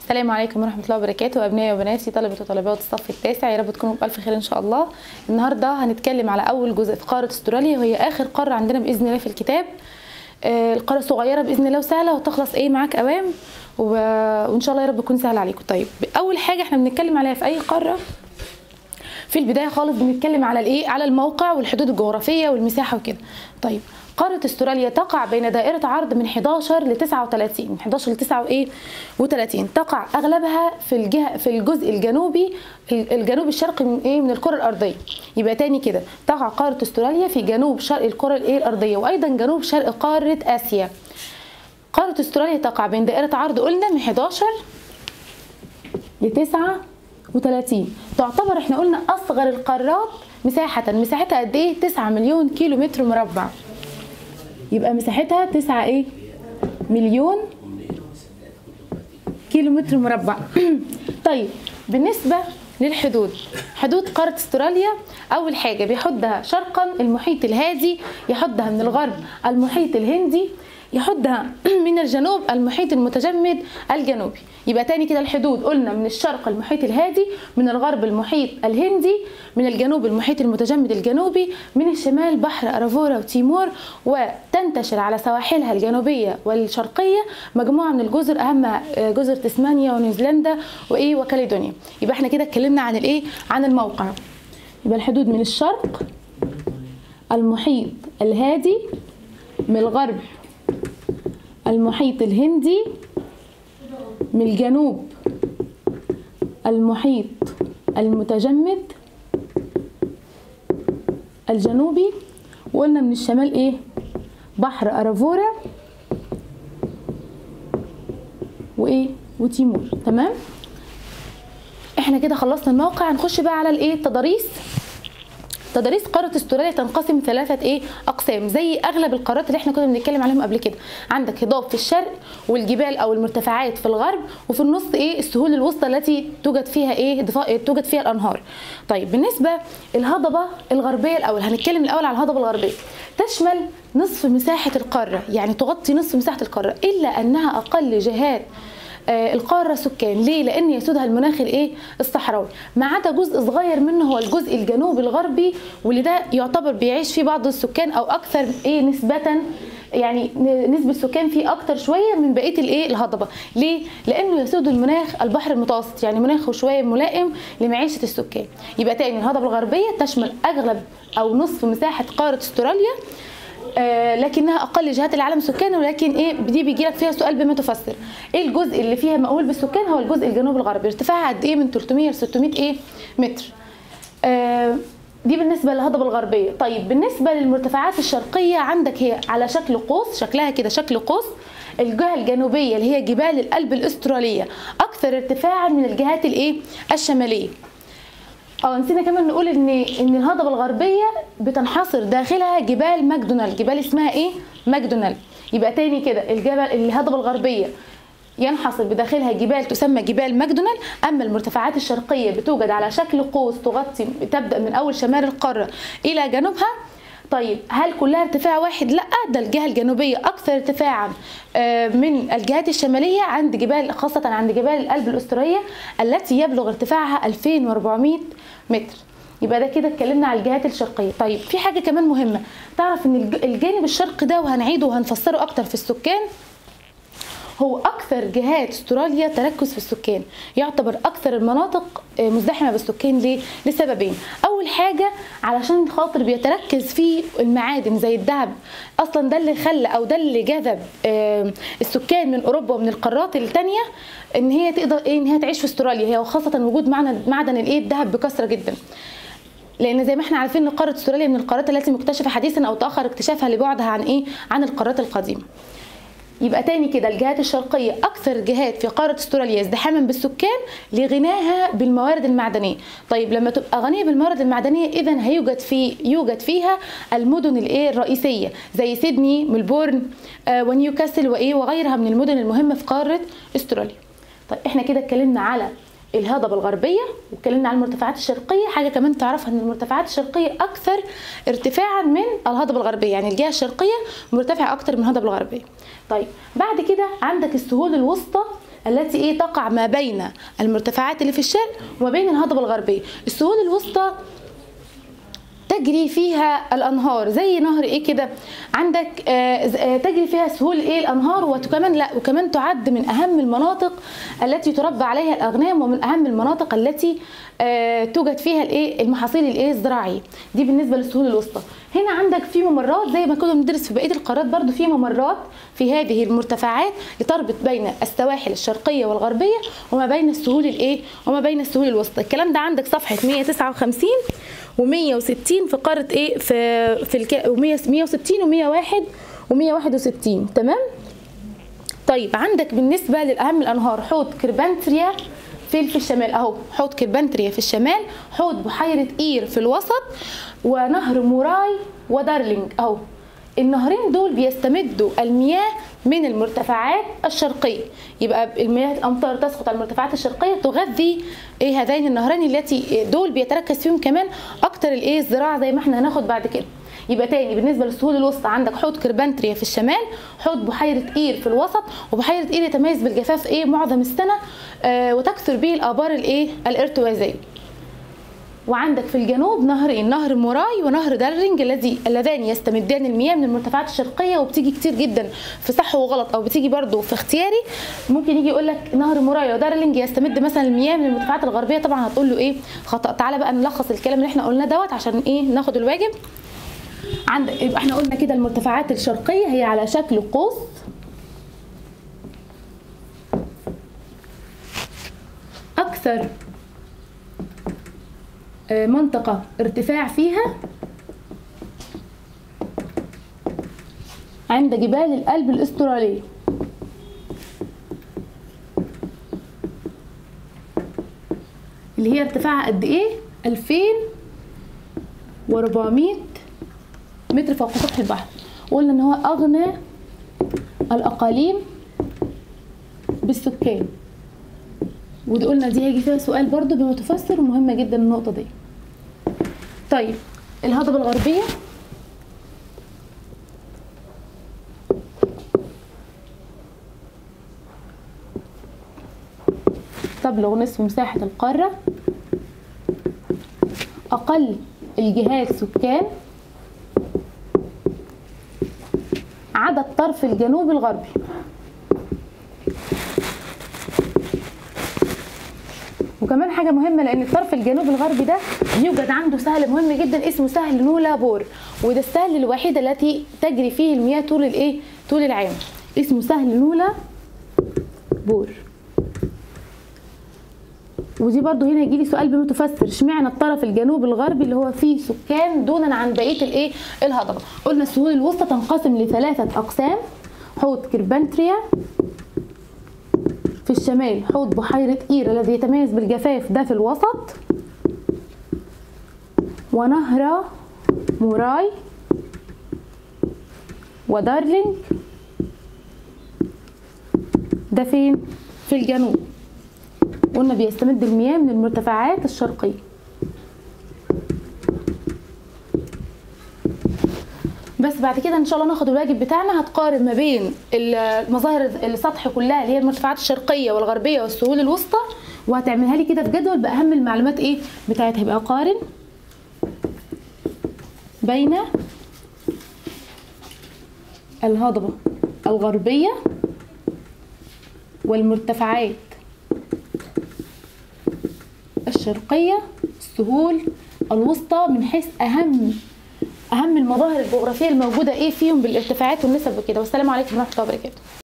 السلام عليكم ورحمة الله وبركاته أبنائي وبناتي طلبة وطالبات الصف التاسع يا رب تكونوا بألف خير إن شاء الله النهاردة هنتكلم على أول جزء في قارة استراليا وهي آخر قارة عندنا بإذن الله في الكتاب آه، القارة صغيرة بإذن الله وسهلة وتخلص إيه معاك أوام و... وإن شاء الله يا رب تكون سهلة عليكم طيب أول حاجة إحنا بنتكلم عليها في أي قارة في البدايه خالص بنتكلم على الايه على الموقع والحدود الجغرافيه والمساحه وكده طيب قارة استراليا تقع بين دائرة عرض من 11 ل 39 من 11 ل 9 وايه و30 تقع اغلبها في الجهة في الجزء الجنوبي الجنوب الشرقي من ايه من الكرة الارضية يبقى تاني كده تقع قارة استراليا في جنوب شرق الكرة الايه الارضية وايضا جنوب شرق قارة اسيا قارة استراليا تقع بين دائرة عرض قلنا من 11 ل 9 و30 تعتبر احنا قلنا اصغر القارات مساحة مساحتها قد ايه 9 مليون كيلو متر مربع يبقى مساحتها 9 ايه مليون كيلو متر مربع طيب بالنسبة للحدود حدود قارة استراليا أول حاجة بيحدها شرقا المحيط الهادي يحدها من الغرب المحيط الهندي يحدها من الجنوب المحيط المتجمد الجنوبي يبقى تاني كده الحدود قلنا من الشرق المحيط الهادي من الغرب المحيط الهندي من الجنوب المحيط المتجمد الجنوبي من الشمال بحر أرافورا وتيمور وتنتشر على سواحلها الجنوبية والشرقية مجموعة من الجزر أهمها جزر تسمانيا ونيوزيلندا وإيه وكاليدونيا يبقى احنا كده اتكلمنا عن الإيه عن الموقع يبقى الحدود من الشرق المحيط الهادي من الغرب المحيط الهندي من الجنوب المحيط المتجمد الجنوبي وقلنا من الشمال ايه بحر ارافورا وايه وتيمور تمام احنا كده خلصنا الموقع هنخش بقى على الايه التضاريس تضاريس قاره استراليا تنقسم ثلاثه ايه اقسام زي اغلب القارات اللي احنا كنا بنتكلم عليهم قبل كده عندك هضاب في الشرق والجبال او المرتفعات في الغرب وفي النص ايه السهول الوسطى التي توجد فيها ايه توجد فيها الانهار طيب بالنسبه الهضبه الغربيه الاول هنتكلم الاول على الهضبه الغربيه تشمل نصف مساحه القاره يعني تغطي نصف مساحه القاره الا انها اقل جهات القاره سكان ليه لان يسودها المناخ الايه الصحراوي ما عدا جزء صغير منه هو الجزء الجنوبي الغربي واللي ده يعتبر بيعيش فيه بعض السكان او اكثر ايه نسبه يعني نسبة السكان فيه أكتر شوية من بقية الإيه الهضبة، ليه؟ لأنه يسود المناخ البحر المتوسط، يعني مناخه شوية ملائم لمعيشة السكان. يبقى تاني الهضبة الغربية تشمل أغلب أو نصف مساحة قارة استراليا آه لكنها اقل جهات العالم سكانا ولكن ايه دي بيجي لك فيها سؤال بما تفسر ايه الجزء اللي فيها مأهول بالسكان هو الجزء الجنوب الغربي ارتفاعها قد ايه من 300 ل 600 ايه متر آه دي بالنسبه للهضبه الغربيه طيب بالنسبه للمرتفعات الشرقيه عندك هي على شكل قوس شكلها كده شكل قوس الجهه الجنوبيه اللي هي جبال الألب الاستراليه اكثر ارتفاعا من الجهات الايه الشماليه اه نسينا كمان نقول ان ان الهضبه الغربيه بتنحصر داخلها جبال ماكدونالد جبال اسمها ايه ماكدونالد يبقى تاني كده الجبل الهضبه الغربيه ينحصر بداخلها جبال تسمى جبال ماكدونالد اما المرتفعات الشرقيه بتوجد على شكل قوس تغطي تبدا من اول شمال القاره الى جنوبها طيب هل كلها ارتفاع واحد لا ده الجهه الجنوبيه اكثر ارتفاعا من الجهات الشماليه عند جبال خاصه عند جبال الألب الاستراليه التي يبلغ ارتفاعها 2400 متر يبقى ده كده اتكلمنا على الجهات الشرقيه طيب في حاجه كمان مهمه تعرف ان الجانب الشرقي ده وهنعيده وهنفسره اكتر في السكان هو اكثر جهات استراليا تركز في السكان يعتبر اكثر المناطق مزدحمه بالسكان ليه لسببين اول حاجه علشان خاطر بيتركز فيه المعادن زي الذهب اصلا ده اللي خلى او ده اللي جذب السكان من اوروبا ومن القارات الثانيه ان هي تقدر ايه ان هي تعيش في استراليا هي وخاصه وجود معدن الايه الذهب بكثره جدا لان زي ما احنا عارفين ان قاره استراليا من القارات التي مكتشفه حديثا او تاخر اكتشافها لبعدها عن ايه عن القارات القديمه يبقى تاني كده الجهات الشرقية أكثر جهات في قارة استراليا ازدحاما بالسكان لغناها بالموارد المعدنية طيب لما تبقى غنية بالموارد المعدنية إذا هيوجد في يوجد فيها المدن الإيه الرئيسية زي سيدني ملبورن آه ونيوكاسل وإيه وغيرها من المدن المهمة في قارة استراليا طيب احنا كده اتكلمنا على الهضبة الغربية واتكلمنا عن المرتفعات الشرقية حاجة كمان تعرفها ان المرتفعات الشرقية اكثر ارتفاعا من الهضبة الغربية يعني الجهة الشرقية مرتفعة اكثر من الهضبة الغربية طيب بعد كده عندك السهول الوسطى التي ايه تقع ما بين المرتفعات اللي في الشرق وما بين الهضبه الغربيه السهول الوسطى تجري فيها الانهار زي نهر ايه كده عندك آه ز- آه تجري فيها سهول ايه الانهار وكمان لا وكمان تعد من اهم المناطق التي تربى عليها الاغنام ومن اهم المناطق التي آه توجد فيها الايه المحاصيل الايه الزراعيه دي بالنسبه للسهول الوسطى هنا عندك في ممرات زي ما كنا بندرس في بقيه القارات برضو في ممرات في هذه المرتفعات لتربط بين السواحل الشرقيه والغربيه وما بين السهول الايه وما بين السهول الوسطى الكلام ده عندك صفحه 159 و160 في قاره ايه في في الك... 160 و101 و161 تمام طيب عندك بالنسبه للاهم الانهار حوض كربنتريا في في الشمال اهو حوض كربنتريا في الشمال حوض بحيره اير في الوسط ونهر موراي ودارلينج اهو النهرين دول بيستمدوا المياه من المرتفعات الشرقيه يبقى المياه الامطار تسقط على المرتفعات الشرقيه تغذي ايه هذين النهرين التي دول بيتركز فيهم كمان اكتر الايه الزراعه زي ما احنا هناخد بعد كده يبقى تاني بالنسبه للسهول الوسطى عندك حوض كربنتريا في الشمال حوض بحيره اير في الوسط وبحيره اير يتميز بالجفاف ايه معظم السنه آه وتكثر به الابار الايه الارتوازيه وعندك في الجنوب نهرين نهر موراي ونهر دارلينج الذي اللذان يستمدان المياه من المرتفعات الشرقيه وبتيجي كتير جدا في صح وغلط او بتيجي برضو في اختياري ممكن يجي يقول لك نهر موراي ودارلينج يستمد مثلا المياه من المرتفعات الغربيه طبعا هتقول له ايه خطا تعالى بقى نلخص الكلام اللي احنا قلناه دوت عشان ايه ناخد الواجب عندك يبقى احنا قلنا كده المرتفعات الشرقيه هي على شكل قوس اكثر آه، منطقة ارتفاع فيها عند جبال الألب الأسترالية اللي هي ارتفاعها قد ايه 2400 متر فوق سطح البحر قلنا ان هو اغنى الاقاليم بالسكان ودي قلنا دي هيجي فيها سؤال برضو بما تفسر ومهمه جدا النقطه دي طيب الهضبه الغربيه تبلغ نصف مساحة القارة أقل الجهات سكان عدد طرف الجنوب الغربي وكمان حاجه مهمه لان الطرف الجنوبي الغربي ده يوجد عنده سهل مهم جدا اسمه سهل نولا بور وده السهل الوحيد التي تجري فيه المياه طول الايه طول العام اسمه سهل نولا بور ودي برضو هنا يجي لي سؤال بما تفسر اشمعنى الطرف الجنوبي الغربي اللي هو فيه سكان دونا عن بقيه الايه الهضبه قلنا السهول الوسطى تنقسم لثلاثه اقسام حوض كربنتريا في الشمال حوض بحيرة إير الذي يتميز بالجفاف ده في الوسط ونهر موراي ودارلينج ده فين؟ في الجنوب قلنا بيستمد المياه من المرتفعات الشرقية بس بعد كده ان شاء الله ناخد الواجب بتاعنا هتقارن ما بين المظاهر السطح كلها اللي هي المرتفعات الشرقيه والغربيه والسهول الوسطى وهتعملها لي كده في جدول باهم المعلومات ايه بتاعتها يبقى قارن بين الهضبه الغربيه والمرتفعات الشرقيه السهول الوسطى من حيث اهم اهم المظاهر الجغرافيه الموجوده ايه فيهم بالارتفاعات والنسب وكده والسلام عليكم ورحمه الله وبركاته